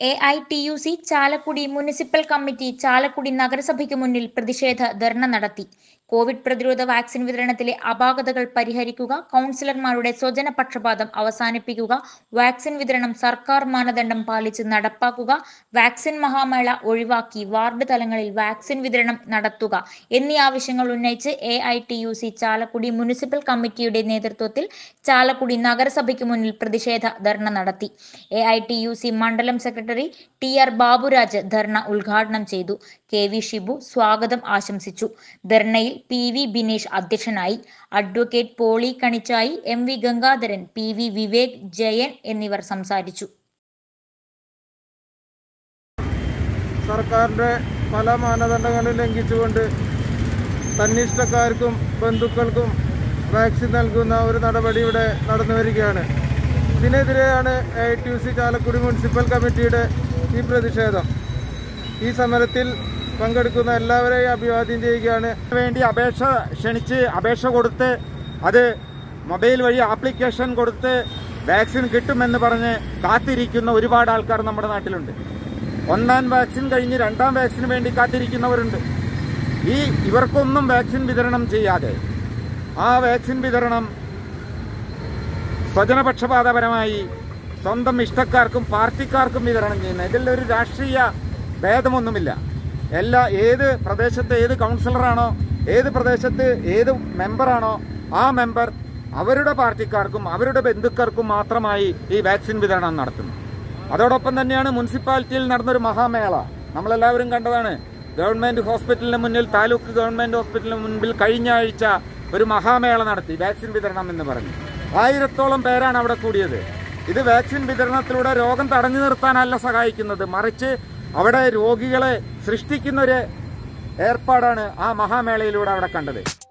A I T U C Chalakudy municipal committee Chalakudy നഗരസഭയ്ക്ക് മുന്നിൽ പ്രതിഷേധ ധർണ നടത്തി കോവിഡ് പ്രതിരോധ വാക്സിൻ വിതരണത്തിലെ അപാകതകൾ പരിഹരിക്കുക കൗൺസിലർമാരുടെ സ്വജന പക്ഷപാതം അവസാനിപ്പിക്കുക വാക്സിൻ വിതരണം സർക്കാർ മാനദണ്ഡം പാലിച്ച് നടപ്പാക്കുക വാക്സിൻ മഹാമേള ഒഴിവാക്കി വാർഡ് തലങ്ങളിൽ വാക്സിൻ വിതരണം നടത്തുക എന്നീ ആവശ്യങ്ങൾ ഉന്നയിച്ച് A I T U C Chalakudy municipal കമ്മിറ്റിയുടെ നേതൃത്വത്തിൽ ചാലക്കുടി നഗരസഭയ്ക്ക് മുന്നിൽ പ്രതിഷേധ ധർണ നടത്തി A I T U C മണ്ഡലം secretary T R Baburaj dharna ഉദ്ഘാടനം ചെയ്തു കെ വി ഷിബു സ്വാഗതം ആശംസിച്ചു ധർണയിൽ പി വി ബിനേഷ് അധ്യക്ഷനായി advocate Poly Kanichai M V Gangadharan P V Vivek Jayan എന്നിവർ സംസാരിച്ചു സർക്കാരിൻ്റെ പല മാനദണ്ഡങ്ങളും ലംഘിച്ചുകൊണ്ട് തന്നിഷ്ടക്കാർക്കും ബന്ധുക്കൾക്കും വാക്സിൻ നൽകുന്ന ഒരു നടപടി ഇവിടെ നടന്നു വരികയാണ് ഇതിനെതിരെയാണ് A T U C Chalakudy municipal കമ്മിറ്റിയുടെ ഈ പ്രതിഷേധം ഈ സമരത്തിൽ പങ്കെടുക്കുന്ന എല്ലാവരെയും അഭിവാദ്യം ചെയ്യുകയാണ് വേണ്ടി അപേക്ഷ ക്ഷണിച്ച് അപേക്ഷ കൊടുത്ത് അത് മൊബൈൽ വഴി ആപ്ലിക്കേഷൻ കൊടുത്ത് വാക്സിൻ കിട്ടുമെന്ന് പറഞ്ഞ് കാത്തിരിക്കുന്ന ഒരുപാട് ആൾക്കാർ നമ്മുടെ നാട്ടിലുണ്ട് ഒന്നാം വാക്സിൻ കഴിഞ്ഞ് രണ്ടാം വാക്സിന് വേണ്ടി കാത്തിരിക്കുന്നവരുണ്ട് ഈ ഇവർക്കൊന്നും വാക്സിൻ വിതരണം ചെയ്യാതെ ആ വാക്സിൻ വിതരണം സ്വജനപക്ഷപാതപരമായി സ്വന്തം ഇഷ്ടക്കാർക്കും പാർട്ടിക്കാർക്കും വിതരണം ചെയ്യുന്ന ഇതിൽ ഒരു രാഷ്ട്രീയ ഭേദമൊന്നുമില്ല എല്ലാ ഏത് പ്രദേശത്ത് ഏത് കൗൺസിലറാണോ ഏത് പ്രദേശത്ത് ഏത് മെമ്പറാണോ ആ മെമ്പർ അവരുടെ പാർട്ടിക്കാർക്കും അവരുടെ ബന്ധുക്കൾക്കും മാത്രമായി ഈ വാക്സിൻ വിതരണം നടത്തുന്നു അതോടൊപ്പം തന്നെയാണ് മുനിസിപ്പാലിറ്റിയിൽ നടന്നൊരു മഹാമേള നമ്മളെല്ലാവരും കണ്ടതാണ് ഗവൺമെന്റ് ഹോസ്പിറ്റലിന് മുന്നിൽ താലൂക്ക് ഗവൺമെന്റ് ഹോസ്പിറ്റലിന് മുൻപിൽ കഴിഞ്ഞ ആഴ്ച ഒരു മഹാമേള നടത്തി വാക്സിൻ വിതരണം എന്ന് പറഞ്ഞു ആയിരത്തോളം പേരാണ് അവിടെ കൂടിയത് ഇത് വാക്സിൻ വിതരണത്തിലൂടെ രോഗം തടഞ്ഞു നിർത്താനല്ല സഹായിക്കുന്നത് മറിച്ച് അവിടെ രോഗികളെ സൃഷ്ടിക്കുന്ന ഒരു ഏർപ്പാടാണ് ആ മഹാമേളയിലൂടെ അവിടെ കണ്ടത്